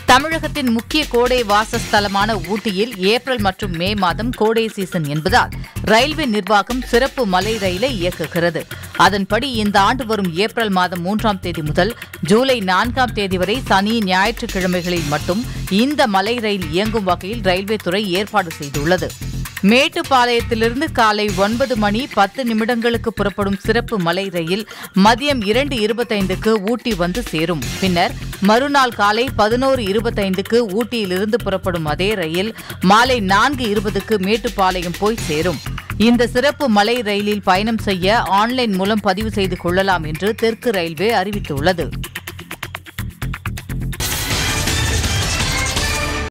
தமிழகத்தின் முக்கிய கோடை வாசஸ்தலமான ஊட்டியில் ஏப்ரல் மற்றும் மே மாதம் கோடை சீசன் என்பதால் ரயில்வே நிர்வாகம் சிறப்பு மலை ரயிலை இயக்குகிறது அதன்படி இந்த ஆண்டு வரும் ஏப்ரல் மாதம் மூன்றாம் தேதி முதல் ஜூலை நான்காம் தேதி வரை சனி ஞாயிற்றுக்கிழமைகளில் மட்டும் இந்த மலை ரயில் இயங்கும் வகையில் ரயில்வே துறை ஏற்பாடு செய்துள்ளது மேட்டுப்பாளையத்திலிருந்து காலை ஒன்பது மணி பத்து நிமிடங்களுக்கு புறப்படும் சிறப்பு மலை ரயில் மதியம் இரண்டு இருபத்தைந்துக்கு ஊட்டி வந்து சேரும் பின்னர் மறுநாள் காலை பதினோரு இருபத்தைந்துக்கு ஊட்டியிலிருந்து புறப்படும் அதே ரயில் மாலை நான்கு இருபதுக்கு மேட்டுப்பாளையம் போய் சேரும் இந்த சிறப்பு மலை ரயிலில் பயணம் செய்ய ஆன்லைன் மூலம் பதிவு செய்து கொள்ளலாம் என்று தெற்கு ரயில்வே அறிவித்துள்ளது